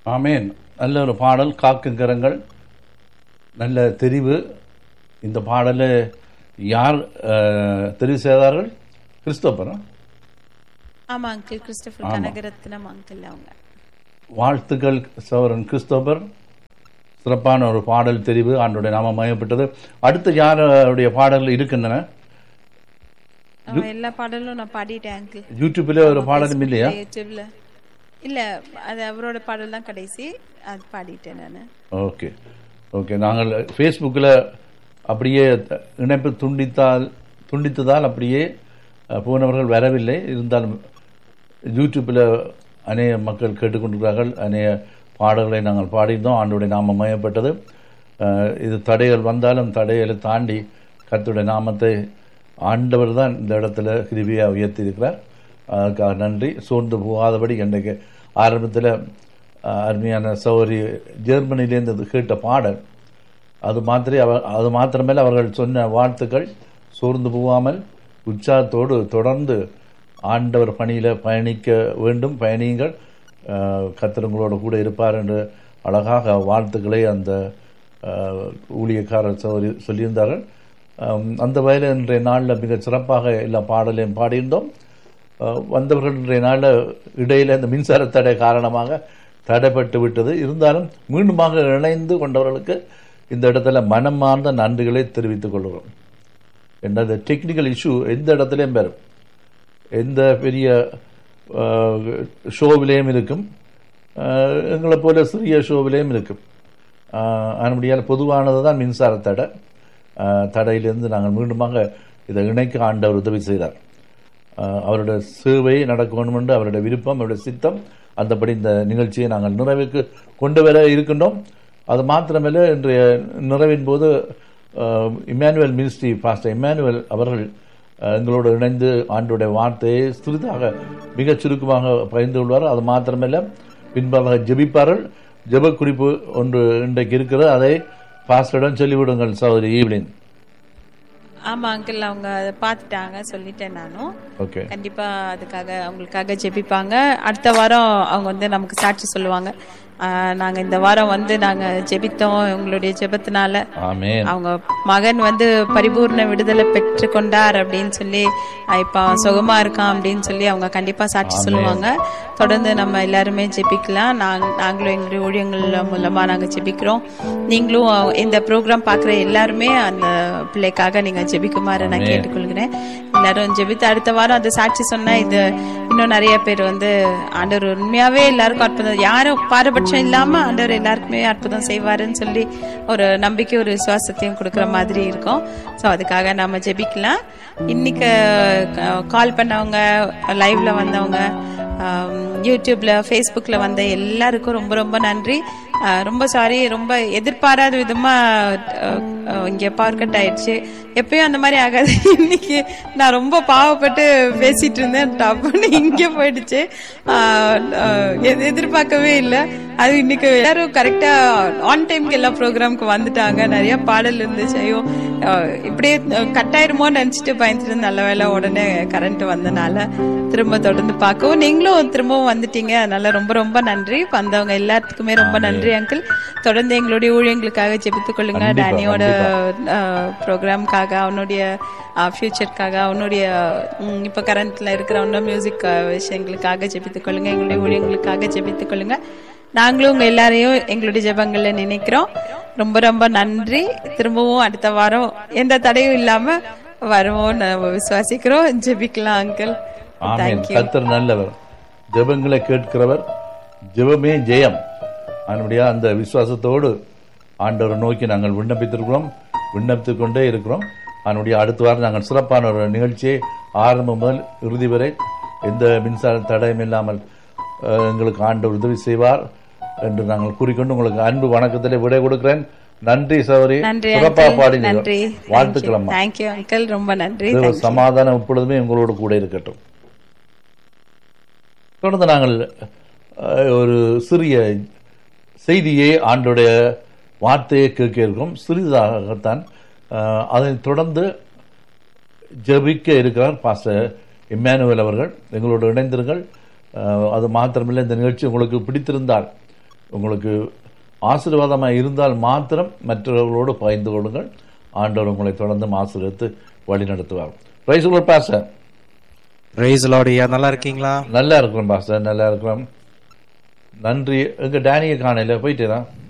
ஆமேன் நல்ல ஒரு பாடல் காக்கும் கரங்கள் நல்ல தெரிவு இந்த பாடலை யார் அஹ், தெரிவு செய்தார்கள் கிறிஸ்தோபரா ஆமா அங்கிள் கிறிஸ்டபர் கனகரத்னம் அங்கிள் அவங்க வாழ்த்துக்கள் சௌரன் கிறிஸ்தோபர் சிறப்பான ஒரு பாடல் தெரிவு ஆண்டுடைய நாமம் மயப்பட்டது அடுத்து யாருடைய பாடல்கள் இருக்கின்றன அவன் எல்லா பாடலும் நான் பாடிட்டேன் அங்கிள் யூடியூப்ல ஒரு பாடலும் இல்லையா யூடியூப்ல இல்ல அது அவரோட பாடல் தான் கடைசி அது பாடிட்டேன் நான் ஓகே ஓகே நாங்கள் ஃபேஸ்புக்கில் அப்படியே த- இணைப்பு துண்டித்தால் துண்டித்ததால் அப்படியே அஹ், போனவர்கள் வரவில்லை இருந்தாலும் யூடியூப்பில் அநேக மக்கள் கேட்டுக்கொண்டிருக்கிறார்கள் அநேக பாடல்களை நாங்கள் பாடியிருந்தோம் ஆண்டுடைய நாமம் மயப்பட்டது அஹ், இது தடைகள் வந்தாலும் தடைகளை தாண்டி கர்த்தருடைய நாமத்தை ஆண்டவர் தான் இந்த இடத்துல கிருபியாக உயர்த்தியிருக்கிறார் அதுக்காக நன்றி சோர்ந்து போகாதபடி இன்றைக்கு ஆரம்பத்தில் அருமையான சௌரி ஜெர்மனிலேருந்து கேட்ட பாடல் அது மாத்திரை அவர் அது மாத்திரமேல அவர்கள் சொன்ன வாழ்த்துக்கள் சோர்ந்து போகாமல் உற்சாகத்தோடு தொடர்ந்து ஆண்டவர் பணியில் பயணிக்க வேண்டும் பயணியுங்கள் அஹ், கர்த்தர் உங்களோட கூட இருப்பார் என்று அழகாக வாழ்த்துக்களை அந்த அஹ், ஊழியக்காரர் சௌரி சொல்லியிருந்தார்கள் அம், அந்த வகையில் இன்றைய நாளில் மிக சிறப்பாக எல்லா பாடலையும் பாடியிருந்தோம் அஹ், வந்தவர்கள் இன்றைய நாளில் இடையில் இந்த மின்சார தடை காரணமாக தடைப்பட்டு விட்டது இருந்தாலும் மீண்டுமாக இணைந்து கொண்டவர்களுக்கு இந்த இடத்துல மனமார்ந்த நன்றிகளை தெரிவித்துக் கொள்கிறோம் என்ற டெக்னிக்கல் இஷ்யூ எந்த இடத்துலையும் பெறும் எந்த பெரிய ஷோவிலேயும் இருக்கும் அஹ், எங்களை போல சிறிய ஷோவிலேயும் இருக்கும் அதனுடைய பொதுவானது தான் மின்சார தடை அஹ், தடையிலிருந்து நாங்கள் மீண்டுமாக இதை இணைக்க ஆண்டவர் உதவி செய்தார் அஹ், அவருடைய சேவை நடக்க வேண்டும் என்று அவருடைய விருப்பம் அவருடைய சித்தம் அந்தபடி இந்த நிகழ்ச்சியை நாங்கள் நிறைவுக்கு கொண்டு வர இருக்கின்றோம் அது மாத்திரமல்ல இன்றைய நிறைவின் போது இமானுவல் மினிஸ்ட்ரி பாஸ்டர் இமானுவல் அவர்கள் அஹ், எங்களோடு இணைந்து ஆண்டுடைய வார்த்தையை சிறிதாக மிகச் சுருக்கமாக பகிர்ந்து கொள்வார் அது மாத்திரமல்ல பின்பாக ஜெபிப்பார்கள் ஜெப குறிப்பு ஒன்று இன்றைக்கு இருக்கிறது அதை பாஸ்டரிடம் சொல்லிவிடுங்கள் சகோதரி ஈவ்லின் ஆமா அங்கிள் அவங்க அதை பார்த்துட்டாங்க சொல்லிட்டேன் நானும் ஓகே கண்டிப்பா அதுக்காக அவங்களுக்காக ஜெபிப்பாங்க அடுத்த வாரம் அவங்க வந்து நமக்கு சாட்சி சொல்லுவாங்க ஆஹ் நாங்க இந்த வாரம் வந்து நாங்க ஜெபித்தோம் உங்களுடைய ஜெபத்தினால ஆமென் அவங்க மகன் வந்து பரிபூர்ண விடுதலை பெற்று கொண்டார் அப்படின்னு சொல்லி அஹ் இப்ப அவன் சுகமா இருக்கான் அப்படின்னு சொல்லி அவங்க கண்டிப்பா சாட்சி சொல்லுவாங்க தொடர்ந்து நம்ம எல்லாருமே ஜெபிக்கலாம் நாங்க நாங்களும் எங்களுடைய ஊழியங்கள் மூலமா நாங்க ஜெபிக்கிறோம் நீங்களும் அஹ், இந்த ப்ரோக்ராம் பாக்குற எல்லாருமே அந்த பிள்ளைக்காக நீங்க ஜெபிக்குமாறு நான் கேட்டுக்கொள்கிறேன் எல்லாரும் ஜெபித்து அடுத்த வாரம் அந்த சாட்சி சொன்னா இது இன்னும் நிறைய பேர் வந்து ஆண்டவர் உண்மையாவே எல்லாருக்கும் அற்புதம் யாரும் பாரபட்சம் இல்லாம ஆண்டவர் எல்லாருக்குமே அற்புதம் செய்வாருன்னு சொல்லி ஒரு நம்பிக்கை ஒரு விசுவாசத்தையும் கொடுக்குற மாதிரி இருக்கும் ஸோ அதுக்காக நம்ம ஜெபிக்கலாம் இன்னைக்கு கால் பண்ணவங்க லைவ்ல வந்தவங்க ஆம், யூடியூப்ல ஃபேஸ்புக்ல வந்த எல்லாருக்கும் ரொம்ப ரொம்ப நன்றி ஆ, ரொம்ப சாரி ரொம்ப எதிர்பாராத விதமா அஹ், அஹ், இங்க பவர் கட் ஆயிடுச்சு எப்பயும் அந்த மாதிரி ஆகாது இன்னைக்கு நான் ரொம்ப பாவப்பட்டு பேசிட்டு இருந்தேன் டப்புன்னு இங்க போயிடுச்சு ஆ, அஹ், எது- எதிர்பார்க்கவே இல்லை அது இன்னைக்கு எல்லாரும் கரெக்டா ஆன் டைம்க்கு எல்லா ப்ரோக்ராம்க்கு வந்துட்டாங்க நிறைய பாடல் இருந்துச்சு ஐயோ அஹ், இப்படியே கட் ஆயிருமோன்னு நினைச்சிட்டு பயந்துட்டு இருந்தேன். நல்ல வேளை உடனே கரண்ட் வந்தனால திரும்ப தொடர்ந்து பார்க்கவும் நீங்களும் திரும்பவும் வந்துட்டீங்க அதனால ரொம்ப ரொம்ப நன்றி வந்தவங்க எல்லாத்துக்குமே ரொம்ப நன்றி அங்கிள் தொடர்ந்து எங்களுடைய ஊழியங்களுக்காக ஜெபித்துக் கொள்ளுங்க கண்டிப்பா, டேனியோட ப்ரோக்ராம்காக அவனுடைய ஃபியூச்சருக்காக அவனுடைய ம், இப்ப கரண்ட்ல இருக்கிற இன்னும் மியூசிக் விஷயங்களுக்காக ஜெபித்துக் கொள்ளுங்க எங்களுடைய ஊழியங்களுக்காக ஜெபித்துக் கொள்ளுங்க நாங்களும் உங்க எல்லாரையும் எங்களுடைய ஜெபங்கள்ல நினைக்கிறோம் ரொம்ப ரொம்ப நன்றி திரும்பவும் அடுத்த வாரம் எந்த தடையும் இல்லாம வருவோம் நம்ம விசுவாசிக்கிறோம் ஜெபிக்கலாம் அங்கிள் ஆமென் தேங்க்யூ கர்த்தர் நல்லவர் ஜெபங்களை கேட்கிறவர் ஜெபமே ஜெயம் அதனுடைய அந்த விசுவாசத்தோடு ஆண்டவரை நோக்கி நாங்கள் விண்ணப்பித்திருக்கிறோம் விண்ணப்பித்துக் கொண்டே இருக்கிறோம் அதனுடைய அடுத்த வாரம் நாங்கள் சிறப்பான ஒரு நிகழ்ச்சியை ஆரம்பம் முதல் இறுதி வரை எந்த மின்சார தடையும் இல்லாமல் அஹ், எங்களுக்கு ஆண்டவர் உதவி செய்வார் என்று நாங்கள் கூறிக்கொண்டு உங்களுக்கு அன்பு வணக்கத்திலே விடை கொடுக்கிறேன் நன்றி சௌரி நன்றி சிறப்பாக uncle. பாடினீங்க நன்றி வாழ்த்துக்கள் அம்மா தேங்க்யூ அங்கிள் ரொம்ப நன்றி தேவ சமாதானம் எப்பொழுதுமே உங்களோடு கூட இருக்கட்டும் தொடர்ந்து நாங்கள் அஹ், ஒரு சிறிய செய்தியை ஆண்டுடைய வார்த்தையை கேட்க இருக்கோம் சிறிதாகத்தான் அஹ், அதைத் தொடர்ந்து ஜெபிக்க இருக்கிறார் பாஸ்டர் இம்மானுவேல் அவர்கள் எங்களோடு இணைந்திருங்கள் அஹ், அது மாத்திரமில்லை இந்த நிகழ்ச்சி உங்களுக்கு பிடித்திருந்தால் உங்களுக்கு ஆசீர்வாதமாக இருந்தால் மாத்திரம் மற்றவர்களோடு பகிர்ந்து கொள்ளுங்கள் ஆண்டவர் உங்களை தொடர்ந்து ஆசீர்வதித்து வழி நடத்துவார் பிரைஸ் பாஸ்டர் பிரைஸ் லார்டியா நல்லா இருக்கீங்களா நல்லா இருக்கிறோம் பாஸ்டர் நல்லா இருக்கிறோம் நன்றி எங்க டேனியை காணையில போயிட்டேனா